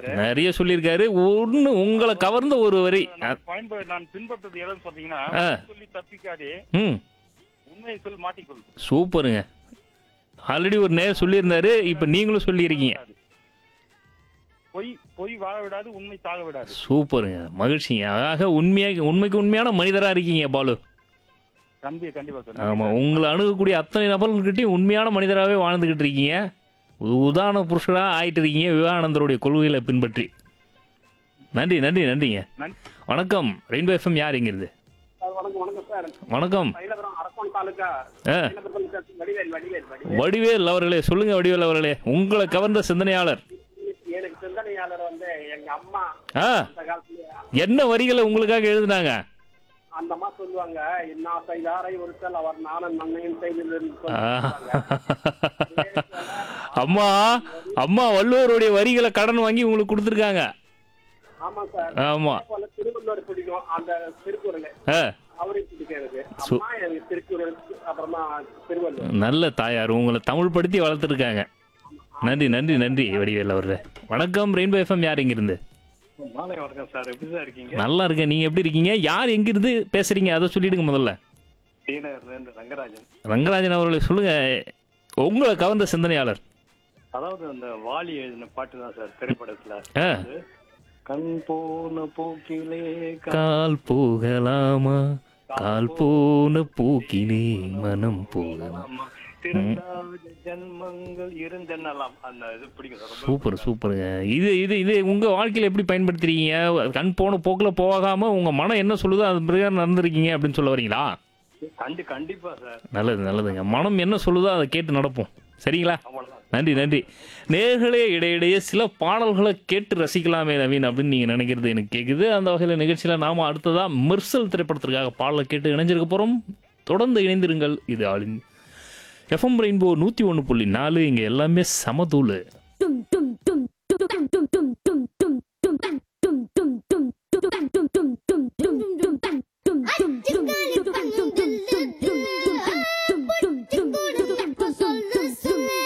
சொல்லியிருக்காரு நிறைய சொல்லியிருக்காரு ஒன்று உங்களை கவர்ந்த ஒரு வரி நான் பயன்ப நான் பின்பற்றது எதுன்னு சொன்னீங்கன்னா ஆ. சொல்லி தப்பிக்காதே ம் உண்மையை சொல்லி மாட்டிக்கொள் சூப்பருங்க ஆல்ரெடி ஒரு நேரம் சொல்லியிருந்தாரு இப்போ நீங்களும் சொல்லியிருக்கீங்க பொய் பொய் வாழ விடாது உண்மை சாக விடாது சூப்பருங்க மகிழ்ச்சிங்க ஆக உண்மையாக உண்மைக்கு உண்மையான மனிதராக இருக்கீங்க பாலு கண்டிப்பா கண்டிப்பா சார் ஆமாம் உங்களை அணுகக்கூடிய அத்தனை நபர்கள்கிட்டயும் உண்மையான மனிதராகவே வாழ்ந்துக்கிட்டு இருக்கீங்க உ- உதாரண புருஷராக ஆயிட்டு இருக்கீங்க விவேகானந்தருடைய கொள்கைகளை பின்பற்றி நன்றி நன்றி நன்றிங்க நன்றி. வணக்கம் ரெயின்போ எஃப்எம் யார் இங்கிருந்து சார் வணக்கம் வணக்கம் சார் வணக்கம் மயிலபுரம் அரக்கோணம் தாலுக்கா ஆ மயிலபுரம் சார் வடிவேல் வடிவேல் வடிவேல் வடிவேல் அவர்களே சொல்லுங்க வடிவேல் அவர்களே உங்களை கவர்ந்த சிந்தனையாளர் எனக்கு சிந்தனையாளர் வந்து எங்க அம்மா ஆ அந்த காலத்துல என்ன வரிகளை உங்களுக்காக எழுதுனாங்க அந்த அம்மா சொல்லுவாங்க என்ன செய்தாரை ஒருத்தல் அவர் நானும் நன்மையும் செய்திருந்து ஆ. அம்மா அம்மா வள்ளுவருடைய வரிகளை கடன் வாங்கி உங்களுக்கு கொடுத்துருக்காங்க ஆமா சார் ஆமா அதே போல திருவள்ளுவர் பிடிக்கும் அந்த திருக்குறள் ஆ அவரையும் பிடிக்கும் எனக்கு சு- அம்மா எனக்கு திருக்குறள் அப்புறமா திருவள்ளுவர் நல்ல தாயார் உங்களை தமிழ் படுத்தி வளர்த்துருக்காங்க நன்றி நன்றி நன்றி வடிவேல் அவர்களே வணக்கம் ரெயின்போ எஃப்எம் யார் எங்கிருந்து மாலை வணக்கம் சார் எப்படி சார் இருக்கீங்க நல்லா இருக்கேன் நீங்க எப்படி இருக்கீங்க யார் எங்கிருந்து பேசுறீங்க அதை சொல்லிடுங்க முதல்ல டீனர்ல இருந்து ரங்கராஜன் ரங்கராஜன் அவர்களை சொல்லுங்க உங்களை கவர்ந்த சிந்தனையாளர் அதாவது அந்த வாலி எழுதின பாட்டு தான் சார் திரைப்படத்துல ஆ கண் போன போக்கிலே கால் போகலாமா கால் போன பூக்கிலே மனம் போகலாம் திருந்தாத ஜன்மங்கள் இருந்தென்னலாம் அந்த இது பிடிக்கும் சார் ரொம்ப சூப்பர் சூப்பருங்க இது இது இது உங்க வாழ்க்கையில எப்படி பயன்படுத்துறீங்க கண் போன போக்குல போகாம உங்க மனம் என்ன சொல்லுதோ அது பிரகாரம் நடந்திருக்கீங்க அப்படின்னு சொல்ல வரீங்களா கண்டி கண்டிப்பா சார் நல்லது நல்லதுங்க மனம் என்ன சொல்லுதோ அதை கேட்டு நடப்போம் சரிங்களா அவ்வளவுதான் நன்றி நன்றி நேர்களே இடையிடையே சில பாடல்களை கேட்டு ரசிக்கலாமே நவீன் அப்படின்னு நீங்கள் நினைக்கிறது எனக்கு கேட்குது அந்த வகையில் நிகழ்ச்சியில் நாம அடுத்ததாக மெர்சல் திரைப்படத்திற்காக பாடலை கேட்டு இணைஞ்சிருக்க போகிறோம் தொடர்ந்து இணைந்திருங்கள் இது ஆளின் எஃப்எம் ரெயின்போ நூற்றி ஒன்று புள்ளி நாலு இங்கே எல்லாமே சமதூள்